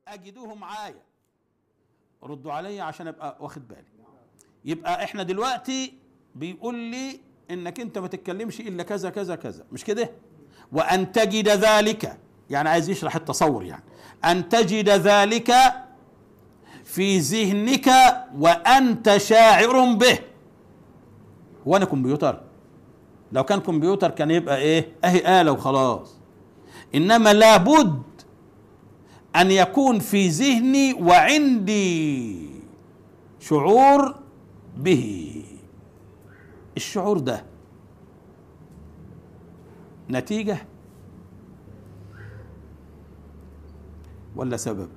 اجدوه معايا ردوا عليا عشان ابقى واخد بالي يبقى احنا دلوقتي بيقول لي انك انت ما تتكلمش الا كذا كذا كذا مش كده وان تجد ذلك يعني عايز يشرح التصور يعني ان تجد ذلك في ذهنك وانت شاعر به هو انا كمبيوتر لو كان كمبيوتر كان يبقى ايه اهي آلة وخلاص انما لابد ان يكون في ذهني وعندي شعور به الشعور ده نتيجة ولا سبب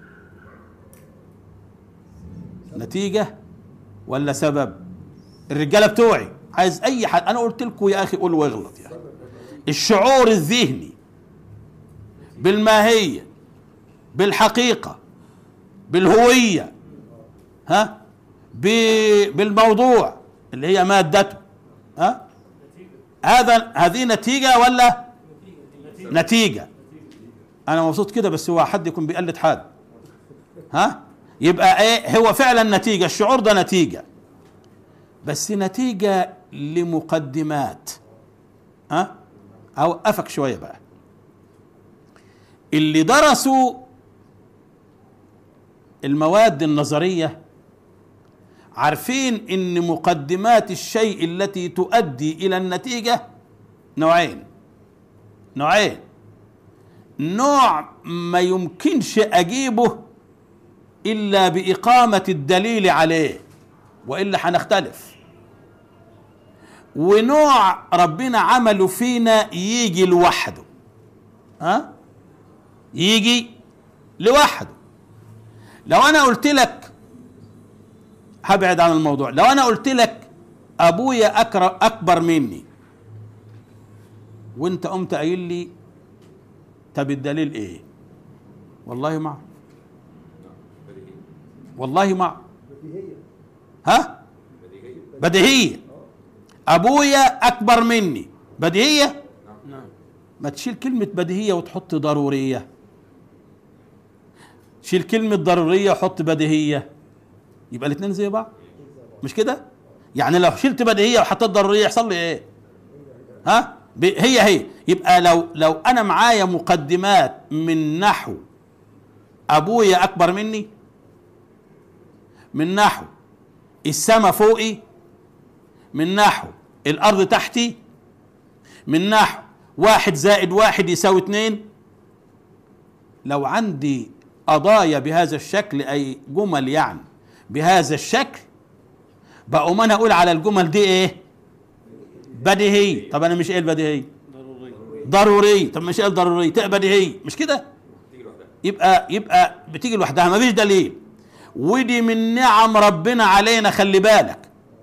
نتيجة ولا سبب الرجالة بتوعي عايز اي حد انا قلت لكم يا اخي قول واغلط يعني الشعور الذهني بالماهية بالحقيقة بالهوية ها ب- بالموضوع اللي هي مادته ها هذا هذه نتيجة ولا نتيجة أنا مبسوط كده بس هو حد يكون بيقلد حد ها يبقى ايه هو فعلا نتيجة الشعور ده نتيجة بس نتيجة لمقدمات ها أوقفك شوية بقى اللي درسوا المواد النظريه عارفين ان مقدمات الشيء التي تؤدي الى النتيجه نوعين نوعين نوع ما يمكنش اجيبه الا باقامه الدليل عليه والا هنختلف ونوع ربنا عمله فينا يجي لوحده ها يجي لوحده لو انا قلت لك هبعد عن الموضوع لو انا قلت لك ابويا أكر اكبر مني وانت قمت قايل لي طب الدليل ايه والله ما أعرف. والله ما أعرف. ها بديهيه ابويا اكبر مني بديهيه ما تشيل كلمه بديهيه وتحط ضروريه شيل كلمه ضروريه وحط بديهيه يبقى الاثنين زي بعض مش كده يعني لو شلت بديهيه وحطيت ضروريه يحصل لي ايه ها ب- هي هي يبقى لو لو انا معايا مقدمات من نحو ابويا اكبر مني من نحو السماء فوقي من نحو الارض تحتي من نحو واحد زائد واحد يساوي اتنين لو عندي قضايا بهذا الشكل اي جمل يعني بهذا الشكل بقوم انا اقول على الجمل دي ايه بديهي طب انا مش ايه البديهي ضروري ضروري طب مش ايه الضروري تبقى بديهي مش كده يبقى يبقى بتيجي لوحدها مفيش دليل ودي من نعم ربنا علينا خلي بالك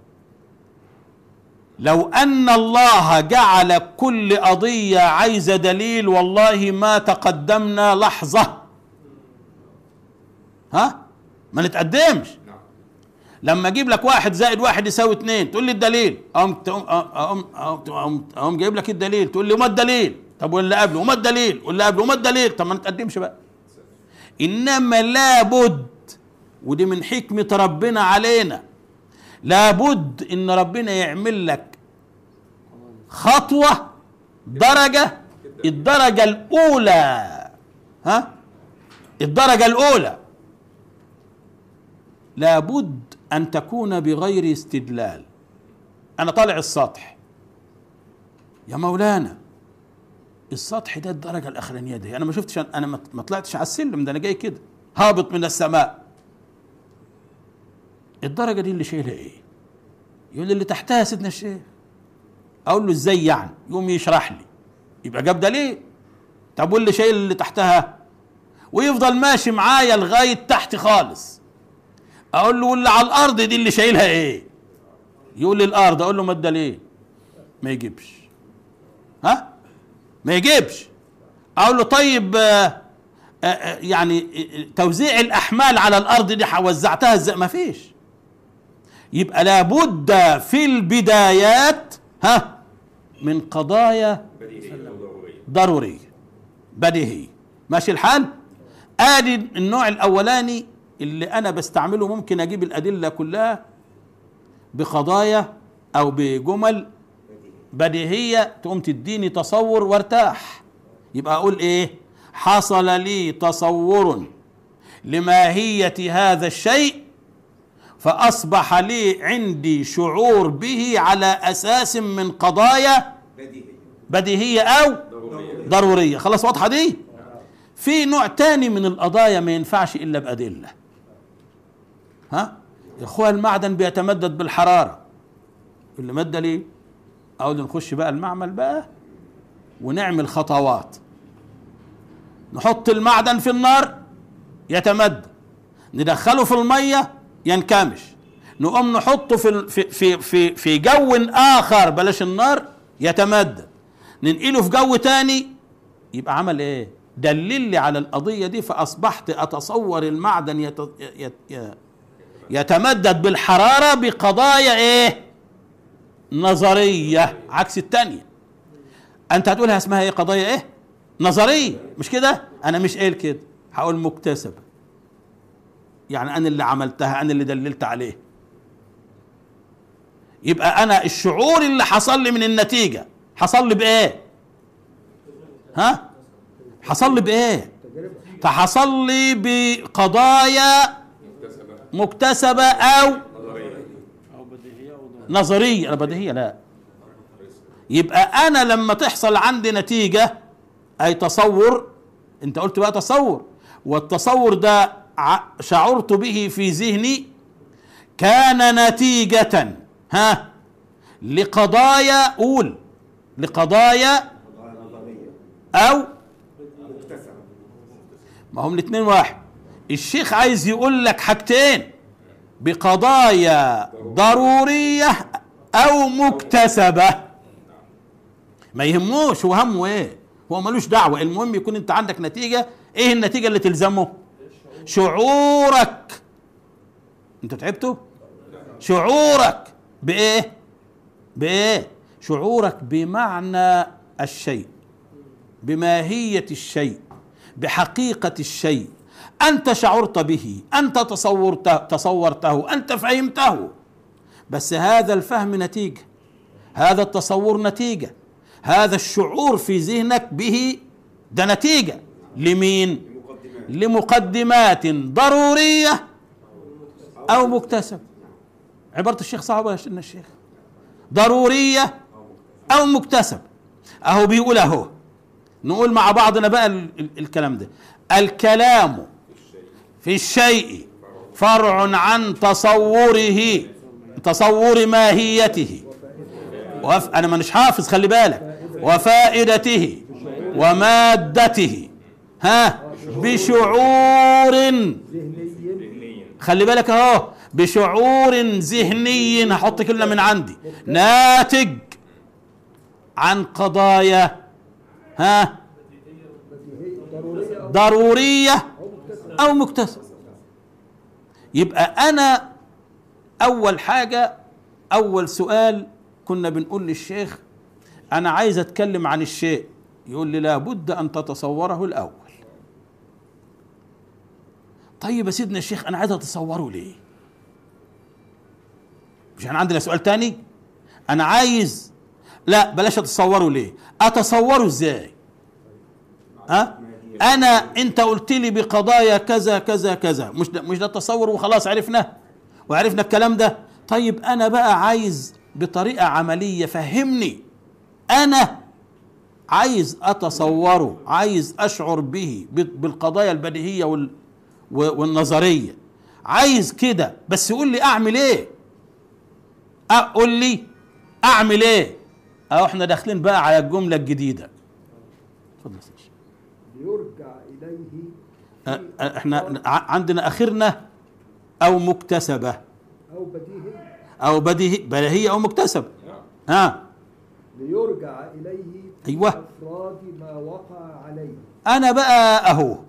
لو ان الله جعل كل قضيه عايزه دليل والله ما تقدمنا لحظه ها ما نتقدمش لما اجيب لك واحد زائد واحد يساوي اتنين تقول لي الدليل اقوم تقوم اقوم اقوم اقوم جايب لك الدليل تقول لي وما الدليل طب واللي قبله وما الدليل واللي قبله وما الدليل طب ما نتقدمش بقى انما لابد ودي من حكمه ربنا علينا لابد ان ربنا يعمل لك خطوه درجه الدرجه الاولى ها الدرجه الاولى لابد ان تكون بغير استدلال انا طالع السطح يا مولانا السطح ده الدرجه الاخرانيه دي انا ما شفتش انا ما ما طلعتش على السلم ده انا جاي كده هابط من السماء الدرجه دي اللي شايلها ايه يقول لي اللي تحتها سيدنا الشيخ اقول له ازاي يعني يقوم يشرح لي يبقى جاب دليل طب واللي شايل اللي تحتها ويفضل ماشي معايا لغايه تحت خالص اقول له واللي على الارض دي اللي شايلها ايه يقول لي الارض اقول له ما الدليل ما يجيبش ها ما يجيبش اقول له طيب آه، آه، آه، يعني آه، آه، توزيع الاحمال على الارض دي وزعتها ازاي ما فيش يبقى لابد في البدايات ها من قضايا بديهية وضرورية ضرورية بديهية ماشي الحال ادي النوع الاولاني اللي انا بستعمله ممكن اجيب الادله كلها بقضايا او بجمل بديهيه تقوم تديني تصور وارتاح يبقى اقول ايه حصل لي تصور لماهيه هذا الشيء فاصبح لي عندي شعور به على اساس من قضايا بديهي بديهية أو ضرورية خلاص واضحة دي في نوع تاني من القضايا ما ينفعش إلا بأدلة ها يا اخويا المعدن بيتمدد بالحرارة اللي مادة ليه أقول نخش بقى المعمل بقى ونعمل خطوات نحط المعدن في النار يتمدد ندخله في المية ينكمش نقوم نحطه في ال- في في في, في جو آخر بلاش النار يتمدد ننقله في جو تاني يبقى عمل ايه دلل لي على القضية دي فأصبحت أتصور المعدن يت... يت... ي- يتمدد بالحرارة بقضايا ايه نظرية عكس التانية انت هتقولها اسمها ايه قضايا ايه نظرية مش كده انا مش قايل كده هقول مكتسبة يعني انا اللي عملتها انا اللي دللت عليه يبقى انا الشعور اللي حصل لي من النتيجة حصل لي بايه ها حصل لي بايه فحصل لي بقضايا مكتسبة او نظرية لا بديهية لا يبقى انا لما تحصل عندي نتيجة اي تصور انت قلت بقى تصور والتصور ده ع- شعرت به في ذهني كان نتيجة ها لقضايا قول لقضايا قضايا نظرية او مكتسبة ما هم الاثنين واحد الشيخ عايز يقول لك حاجتين بقضايا ضرورية او مكتسبة ما يهموش هو همه ايه هو ملوش دعوة المهم يكون انت عندك نتيجة ايه النتيجة اللي تلزمه شعورك انت تعبتوا شعورك بايه بايه شعورك بمعنى الشيء بماهية الشيء بحقيقة الشيء أنت شعرت به أنت تصورته تصورته أنت فهمته بس هذا الفهم نتيجة هذا التصور نتيجة هذا الشعور في ذهنك به ده نتيجة لمين المقدمات لمقدمات ضرورية أو مكتسبة عبارة الشيخ صعبة يا شيخنا الشيخ ضرورية أو مكتسب أهو بيقول أهو نقول مع بعضنا بقى ال- ال- الكلام ده الكلام في الشيء فرع عن تصوره تصور ماهيته وف... انا مانيش حافظ خلي بالك وفائدته ومادته ها بشعور خلي بالك اهو بشعور ذهني هحط كلمه من عندي ناتج عن قضايا ها ضروريه او مكتسبه يبقى انا اول حاجه اول سؤال كنا بنقول للشيخ انا عايز اتكلم عن الشيء يقول لي لابد ان تتصوره الاول طيب يا سيدنا الشيخ انا عايز اتصوره ليه مش احنا عندنا سؤال تاني انا عايز لا بلاش اتصوره ليه اتصوره ازاي ها انا انت قلت لي بقضايا كذا كذا كذا مش ده مش ده التصور وخلاص عرفناه وعرفنا الكلام ده طيب انا بقى عايز بطريقه عمليه فهمني انا عايز اتصوره عايز اشعر به ب- بالقضايا البديهيه وال و- والنظريه عايز كده بس قول لي اعمل ايه اقول لي اعمل ايه اهو احنا داخلين بقى على الجمله الجديده اتفضل يا سيدي. يرجع إليه أ- أ- احنا ع- عندنا اخرنا او مكتسبه أو بديهي او بديهي بديهيه او مكتسبه ها ليرجع إليه في أيوة. أفراد ما وقع عليه انا بقى اهو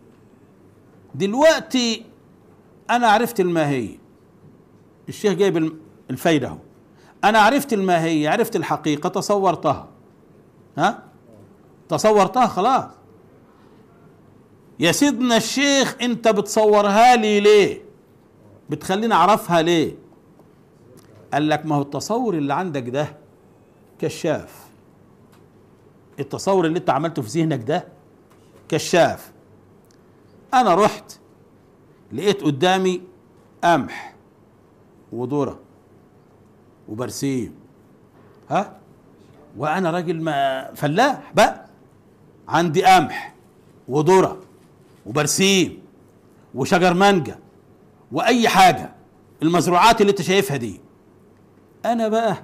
دلوقتي انا عرفت الماهيه الشيخ جايب الم- الفايده اهو انا عرفت الماهيه عرفت الحقيقه تصورتها ها تصورتها خلاص يا سيدنا الشيخ انت بتصورها لي ليه بتخليني اعرفها ليه قال لك ما هو التصور اللي عندك ده كشاف التصور اللي انت عملته في ذهنك ده كشاف انا رحت لقيت قدامي قمح وذره وبرسيم ها وانا راجل ما فلاح بقى عندي قمح وذره وبرسيم وشجر مانجا واي حاجه المزروعات اللي انت شايفها دي انا بقى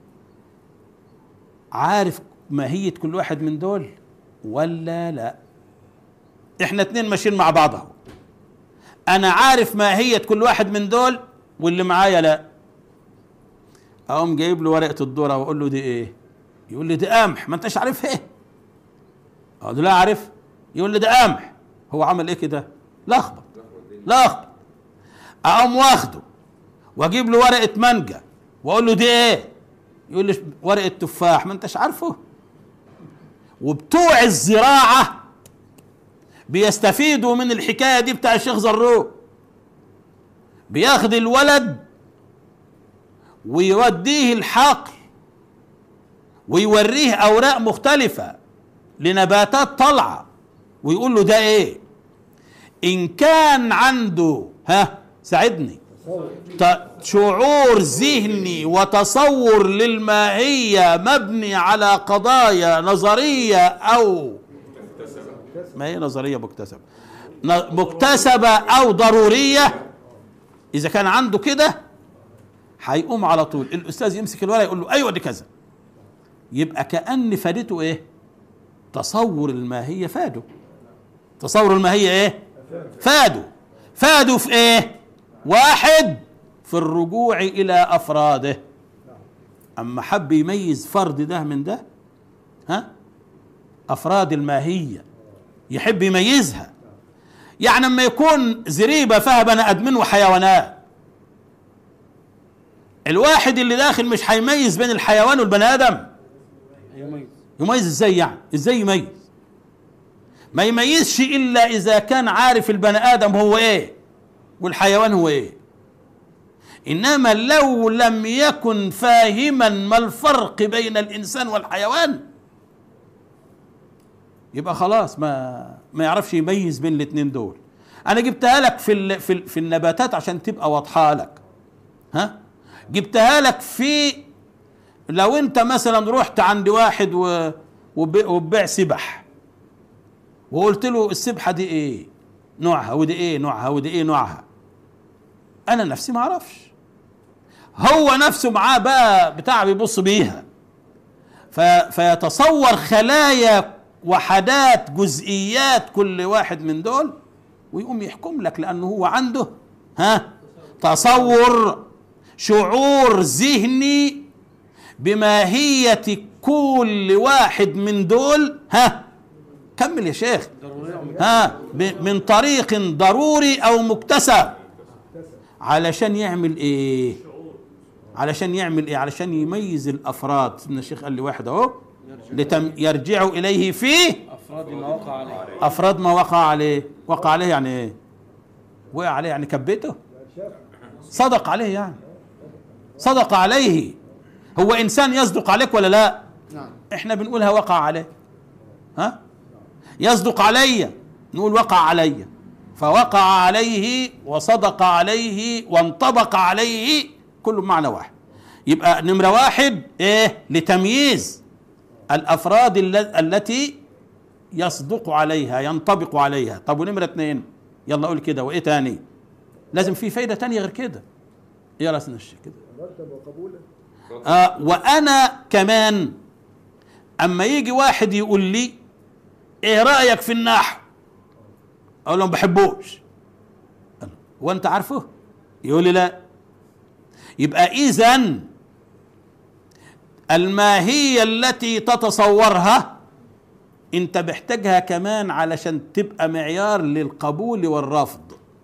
عارف ماهيه كل واحد من دول ولا لا احنا اتنين ماشيين مع بعض اهو انا عارف ماهيه كل واحد من دول واللي معايا لا اقوم جايب له ورقه الذره واقول له دي ايه يقول لي دي قمح ما انتش عارف ايه اقول له لا عارف يقول لي ده قمح هو عمل ايه كده لخبط لخبط اقوم واخده واجيب له ورقه مانجا واقول له دي ايه يقول لي ورقه تفاح ما انتش عارفه وبتوع الزراعه بيستفيدوا من الحكايه دي بتاع الشيخ زروق بياخد الولد ويوديه الحقل ويوريه اوراق مختلفه لنباتات طالعه ويقول له ده ايه ان كان عنده ها ساعدني ت- شعور ذهني وتصور للماهيه مبني على قضايا نظريه او ما هي نظريه مكتسبه ن- مكتسبه او ضروريه اذا كان عنده كده هيقوم على طول الاستاذ يمسك الورقه يقول له ايوه دي كذا يبقى كان فادته ايه تصور الماهيه فاده تصور الماهيه ايه فادوا فادوا في ايه واحد في الرجوع الى افراده اما حب يميز فرد ده من ده ها افراد الماهيه يحب يميزها يعني اما يكون زريبه فيها بني ادمين وحيوانات الواحد اللي داخل مش هيميز بين الحيوان والبني ادم يميز يميز ازاي يعني ازاي يميز ما يميزش الا اذا كان عارف البني ادم هو ايه والحيوان هو ايه انما لو لم يكن فاهما ما الفرق بين الانسان والحيوان يبقى خلاص ما ما يعرفش يميز بين الاثنين دول انا جبتها لك في ال في, ال في النباتات عشان تبقى واضحه لك ها جبتها لك في لو انت مثلا رحت عند واحد و- وب- وبيع سبح وقلت له السبحه دي ايه نوعها ودي ايه نوعها ودي ايه نوعها انا نفسي ما اعرفش هو نفسه معاه بقى بتاع بيبص بيها ف- فيتصور خلايا وحدات جزئيات كل واحد من دول ويقوم يحكم لك لانه هو عنده ها تصور شعور ذهني بماهية كل واحد من دول ها كمل يا شيخ ضرورية ومكتسبة. ها ب- من طريق ضروري او مكتسب علشان يعمل ايه علشان يعمل ايه علشان يميز الافراد سيدنا الشيخ قال لي واحد اهو لتم يرجعوا اليه فيه أفراد ما وقع عليه افراد ما وقع عليه وقع عليه يعني ايه وقع عليه يعني كبته صدق عليه يعني صدق عليه هو انسان يصدق عليك ولا لا نعم احنا بنقولها وقع عليه ها يصدق علي نقول وقع علي فوقع عليه وصدق عليه وانطبق عليه كله بمعنى واحد يبقى نمرة واحد ايه لتمييز الافراد الل- التي يصدق عليها ينطبق عليها طب ونمرة اتنين يلا قول كده وايه تاني لازم في فايدة تانية غير كده يا راس الشيء كده ردا وقبولا آه وانا كمان اما يجي واحد يقول لي ايه رايك في النحو اقول له ما بحبوش وانت عارفه يقول لي لا يبقى اذا الماهيه التي تتصورها انت محتاجها كمان علشان تبقى معيار للقبول والرفض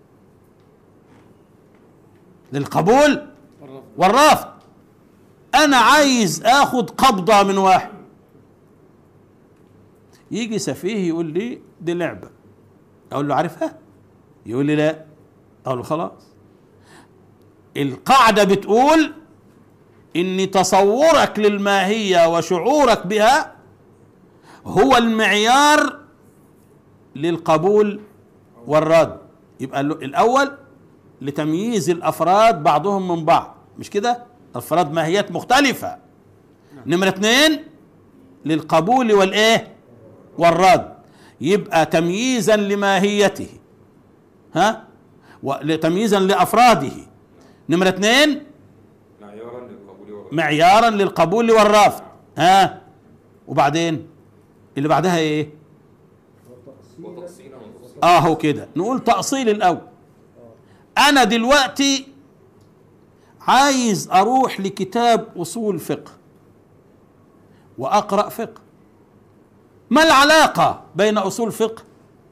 للقبول والرفض والرفض انا عايز اخد قبضه من واحد يجي سفيه يقول لي دي لعبه اقول له عارفها يقول لي لا اقول له خلاص القاعده بتقول ان تصورك للماهيه وشعورك بها هو المعيار للقبول والرد يبقى ال- الاول لتمييز الافراد بعضهم من بعض مش كده افراد ماهيات مختلفه نمره اثنين للقبول والايه والرد يبقى تمييزا لماهيته ها وتمييزا لافراده نمره اثنين معيارا للقبول والرد معيارا للقبول والرفض ها وبعدين اللي بعدها ايه وتأصيلا وتفصيلا وتفصيلا اه هو كده نقول تأصيل الأول أنا دلوقتي عايز أروح لكتاب أصول فقه وأقرأ فقه ما العلاقة بين أصول فقه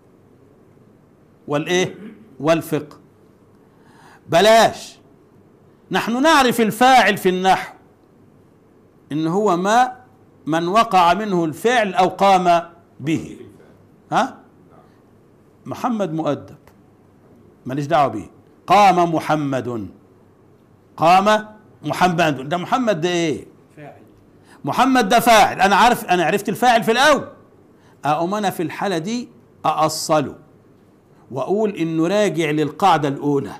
والإيه والفقه بلاش نحن نعرف الفاعل في النحو إن هو ما من وقع منه الفعل أو قام به ها محمد مؤدب ماليش دعوه بيه قام محمد قام محمد ده محمد ده ايه فاعل محمد ده فاعل انا عارف انا عرفت الفاعل في الاول اقوم انا في الحاله دي ااصله واقول انه راجع للقاعده الاولى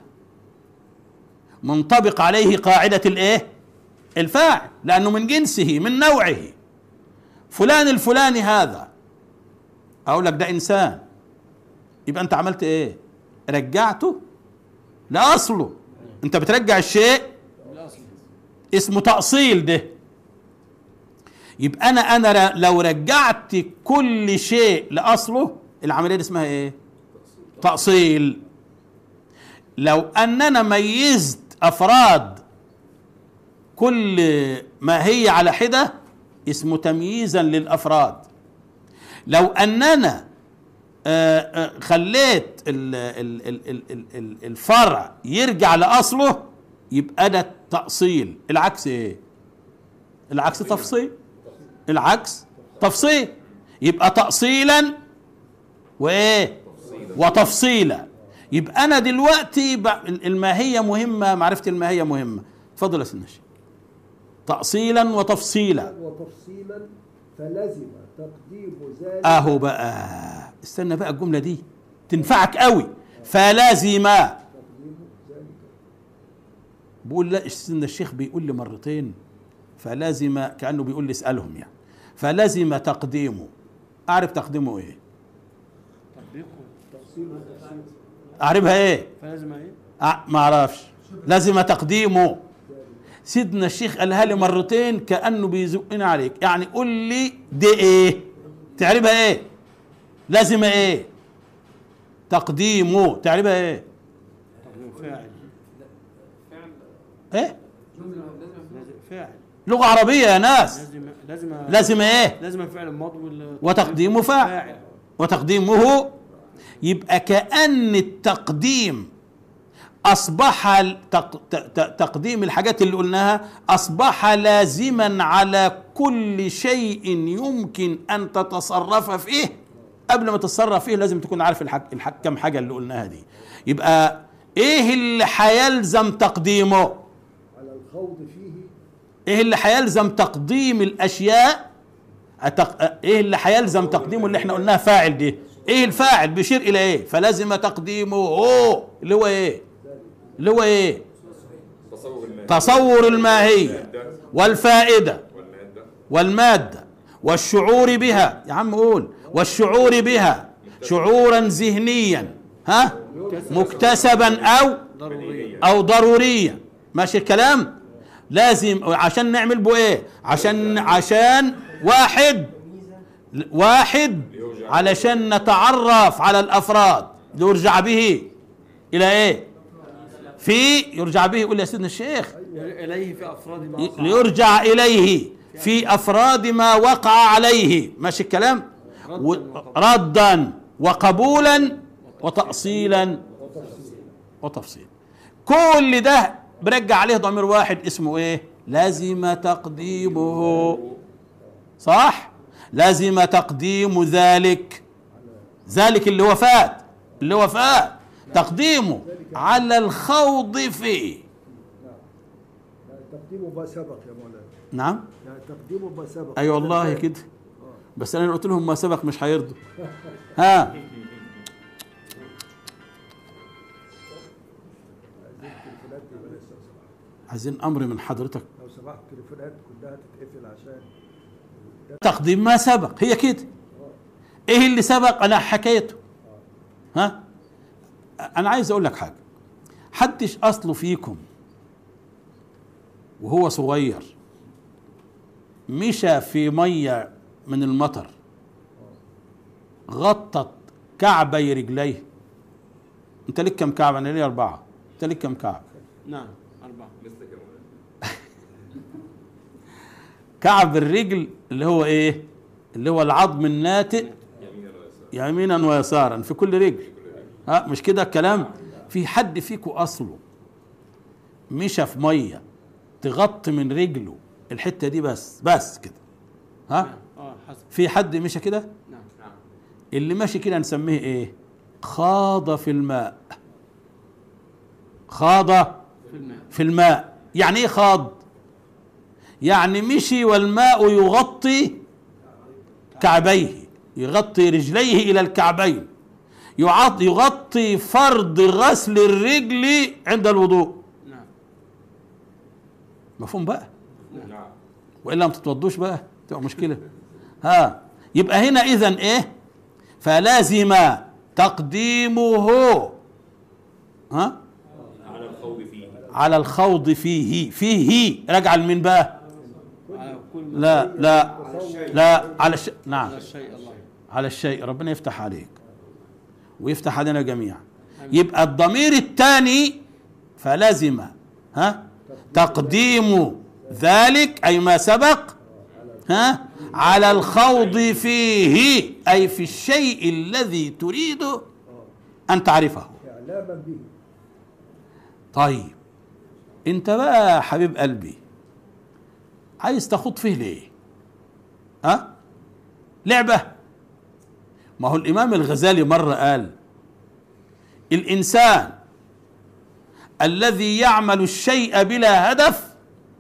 منطبق عليه قاعده الايه الفاعل لانه من جنسه من نوعه فلان الفلاني هذا اقول لك ده انسان يبقى انت عملت ايه رجعته لاصله انت بترجع الشيء الاصل اسمه تأصيل ده يبقى انا انا ر- لو رجعت كل شيء لاصله العمليه دي اسمها ايه تأصيل لو اننا ميزت افراد كل ما هي على حده اسمه تمييزا للافراد لو اننا آه، آه، خليت ال- ال- ال- ال- ال- ال- الفرع يرجع لاصله يبقى ده تأصيل العكس ايه العكس تفصيل العكس تفصيل يبقى تأصيلا وايه وتفصيلا يبقى انا دلوقتي ب- الماهيه مهمه معرفه الماهيه مهمه اتفضل يا سيدنا الشيخ تأصيلا وتفصيلا وتفصيلا فلزم تقديم ذلك اهو بقى استنى بقى الجمله دي تنفعك قوي فلازم تقديم ذلك بقول لا سيدنا الشيخ بيقول لي مرتين فلازم كانه بيقول لي اسالهم يعني فلازم تقديمه اعرف تقديمه ايه تطبيقه تفصيل وتفصيل اعرفها ايه فلازم ايه أع- ما اعرفش لازم تقديمه سيدنا الشيخ قالها لي مرتين كانه بيزقني عليك يعني قول لي دي ايه تعرفها ايه لازم ايه تقديمه تعرفها ايه تقديم فاعل ايه لازم فاعل لغه عربيه يا ناس لازم لازم لازم ايه لازم فعل الماضي وال- وتقديمه فاعل وتقديمه يبقى كأن التقديم أصبح ال- تق- ت- ت- تقديم الحاجات اللي قلناها أصبح لازما على كل شيء يمكن أن تتصرف فيه قبل ما تتصرف فيه لازم تكون عارف الحك... الحك... كم حاجة اللي قلناها دي يبقى إيه اللي هيلزم تقديمه على الخوض فيه ايه اللي هيلزم تقديم الاشياء أتق... ايه اللي هيلزم تقديمه اللي احنا قلناها فاعل دي ايه الفاعل بيشير الى ايه فلازم تقديمه هو اللي هو ايه اللي هو ايه تصور الماهية تصور الماهيه والفائده والمادة والماده والشعور بها يا عم قول والشعور بها شعورا ذهنيا ها مكتسبا او ضروري او ضروريا ماشي الكلام لازم عشان نعمل بو ايه عشان عشان واحد واحد علشان نتعرف على الافراد يرجع به الى ايه في يرجع به يقول يا سيدنا الشيخ اليه في افراد ما وقع. ليرجع اليه في افراد ما وقع عليه ماشي الكلام و- ردا وقبولا وتاصيلا وتفصيل كل ده برجع عليه ضمير واحد اسمه ايه لازم تقديمه صح لازم تقديم ذلك ذلك اللي هو فات اللي هو فاء تقديمه على الخوض فيه يعني تقديم ما سبق يا مولانا نعم يعني تقديم ما سبق اي والله كده بس انا قلت لهم ما سبق مش هيرضوا ها عايزين التليفونات دي بلاش لو سمحت عايزين امر من حضرتك لو سمحت التليفونات كلها تتقفل عشان تقديم ما سبق هي كده ايه اللي سبق انا حكيته ها انا عايز اقول لك حاجه حدش اصله فيكم وهو صغير مشى في ميه من المطر غطت كعبي رجليه انت ليك كم كعب انا ليا اربعه انت ليك كم كعب نعم أربعة لسه كمان كعب الرجل اللي هو ايه اللي هو العظم الناتئ يمين ولا يسار يمينا ويسارا في كل رجل ها مش كده الكلام في حد فيكم اصله مشى في ميه تغطي من رجله الحته دي بس بس كده ها اه حسب في حد مشى كده نعم اللي ماشي كده نسميه ايه خاض في الماء خاض في الماء في الماء يعني ايه خاض يعني مشي والماء يغطي كعبيه يغطي رجليه الى الكعبين يعط- يغطي فرض غسل الرجل عند الوضوء نعم مفهوم بقى نعم والا ما تتوضوش بقى تبقى مشكله ها يبقى هنا اذا ايه فلازم تقديمه ها على الخوض فيه على الخوض فيه فيه راجع لمين بقى على كل لا لا لا على الش... نعم على الشيء الله على الشيء ربنا يفتح عليك ويفتح علينا جميعا يبقى الضمير الثاني فلزم ها تقديم ذلك اي ما سبق ها على الخوض فيه اي في الشيء الذي تريد ان تعرفه اعلاما به طيب انت بقى يا حبيب قلبي عايز تخوض فيه ليه ها لعبه ما هو الامام الغزالي مره قال الانسان الذي يعمل الشيء بلا هدف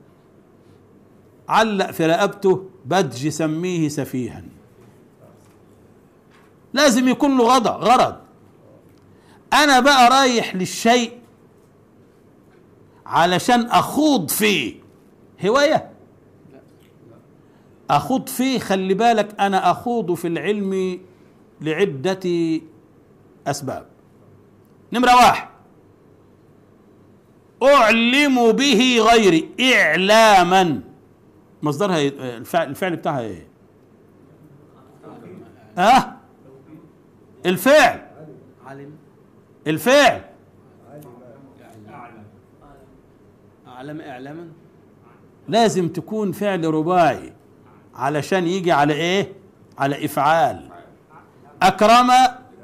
علق في رقبته بدج سميه سفيها لازم يكون له غض غرض انا بقى رايح للشيء علشان اخوض فيه هوايه اخوض فيه خلي بالك انا اخوض في العلم لعده اسباب نمره واحد اعلم به غيري اعلاما مصدرها إيه؟ الفعل, الفعل بتاعها ايه اه الفعل علم الفعل أعلم إعلاما لازم تكون فعل رباعي علشان يجي على ايه على افعال اكرم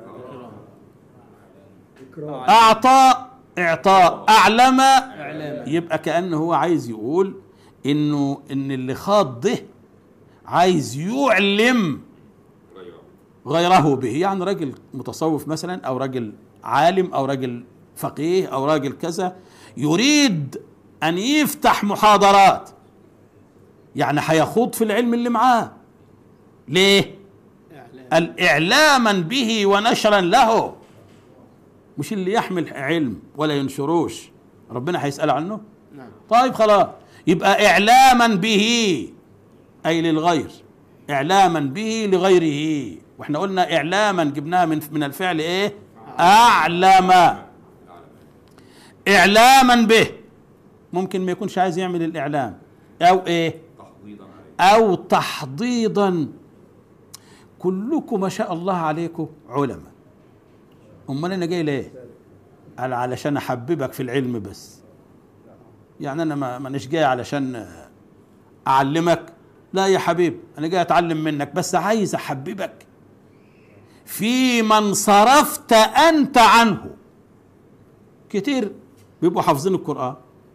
اكرام اعطى اعطاء اعلم إعلاما يبقى كانه هو عايز يقول انه ان اللي خاض ده عايز يعلم غيره غيره به يعني راجل متصوف مثلا او راجل عالم او راجل فقيه او راجل كذا يريد ان يفتح محاضرات يعني هيخوض في العلم اللي معاه ليه إعلام الاعلاما به ونشرا له مش اللي يحمل علم ولا ينشروش ربنا هيسأل عنه نعم طيب خلاص يبقى اعلاما به اي للغير اعلاما به لغيره واحنا قلنا اعلاما جبناها من من الفعل ايه اعلم اعلاما به ممكن ما يكونش عايز يعمل الاعلام او ايه تحضيضا عليه او تحضيضا كلكم ما شاء الله عليكم علماء امال انا جاي ليه قال علشان احببك في العلم بس يعني انا ما مانيش جاي علشان اعلمك لا يا حبيب انا جاي اتعلم منك بس عايز احببك في من صرفت انت عنه كتير بيبقوا حافظين القران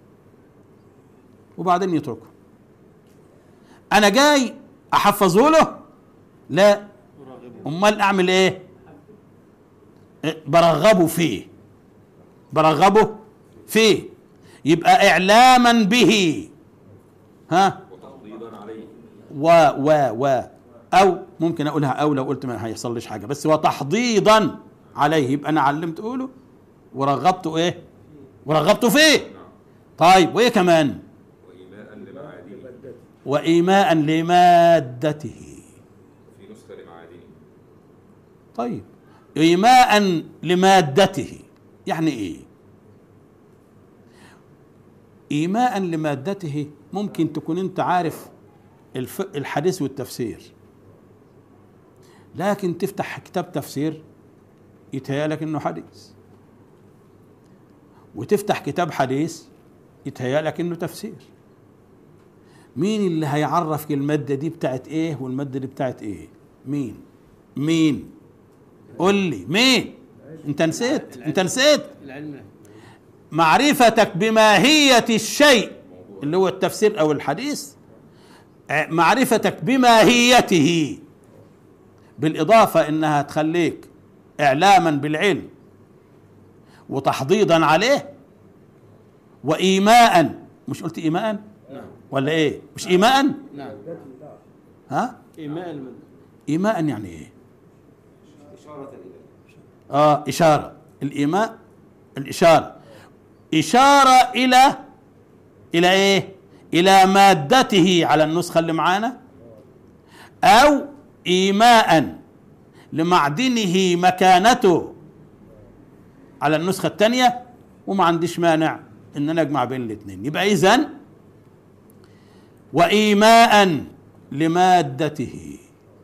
وبعدين يتركوا انا جاي احفظه له لا أراغبه امال اعمل ايه إيه، برغبه فيه برغبه فيه يبقى اعلاما به ها وتفضيلا عليه و و و او ممكن اقولها او لو قلت ما هيحصلش حاجه بس وتحضيضا عليه يبقى انا علمت اقوله ورغبته ايه ورغبته فيه طيب وايه كمان وإيماء لمعادنه مادته وايماء لمادته في نسخة لمعادنه طيب ايماء لمادته يعني ايه ايماء لمادته ممكن تكون انت عارف الف... الحديث والتفسير لكن تفتح كتاب تفسير يتهيألك انه حديث وتفتح كتاب حديث يتهيألك انه تفسير مين اللي هيعرفك المادة دي بتاعت ايه والمادة دي بتاعت ايه مين مين قول لي مين انت نسيت انت نسيت العلم معرفتك بماهية الشيء اللي هو التفسير او الحديث ع- معرفتك بماهيته بالاضافة انها تخليك اعلاما بالعلم وتحضيضا عليه وايماء مش قلت ايماء نعم ولا ايه مش ايماء نعم مادته نعم ها إيماء المد ايماء يعني ايه إشارة إليه اه اشاره الايماء الاشاره اشاره الى الى ايه الى مادته على النسخه اللي معانا او ايماء لمعدنه مكانته على النسخه الثانيه وما عنديش مانع ان انا اجمع بين الاثنين يبقى اذا وايماء لمادته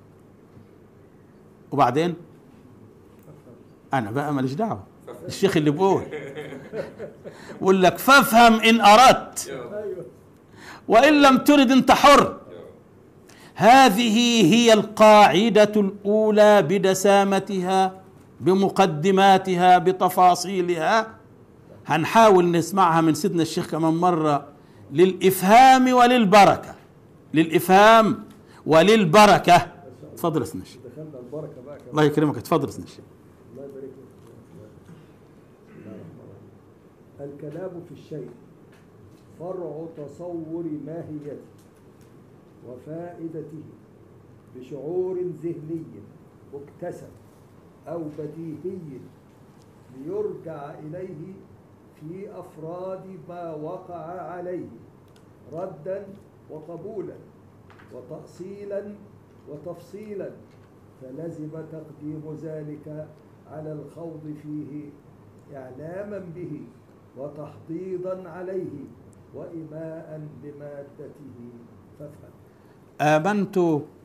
وبعدين انا بقى ماليش دعوه الشيخ اللي بيقول بقول لك فافهم ان اردت ايوه وان لم ترد انت حر هذه هي القاعده الاولى بدسامتها بمقدماتها بتفاصيلها هنحاول نسمعها من سيدنا الشيخ كمان مره للافهام وللبركه للافهام وللبركه اتفضل يا سيدنا الشيخ دخلنا البركه بقى كمان الله يكرمك اتفضل يا سيدنا الشيخ الله يبارك لك بسم الله الرحمن الرحيم. الكلام في الشيء فرع تصور ماهيته وفائدته بشعور ذهني مكتسب أو بديهي ليرجع إليه في أفراد ما وقع عليه ردا وقبولا وتأصيلا وتفصيلا فلزم تقديم ذلك على الخوض فيه إعلاما به وتحضيضا عليه وإيماء لمادته فافهم آمنت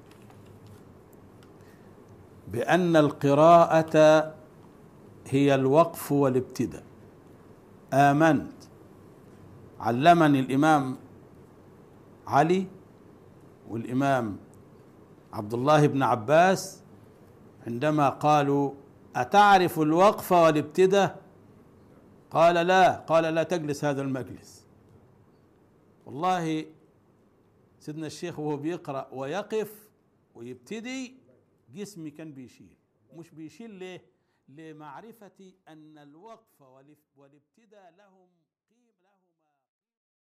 بأن القراءة هي الوقف والابتداء آمنت علمني الإمام علي والإمام عبد الله بن عباس عندما قالوا أتعرف الوقف والابتداء قال لا قال لا تجلس هذا المجلس والله سيدنا الشيخ وهو بيقرأ ويقف ويبتدي جسمي كان بيشيل مش بيشيل ليه لمعرفة أن الوقف والابتداء لهم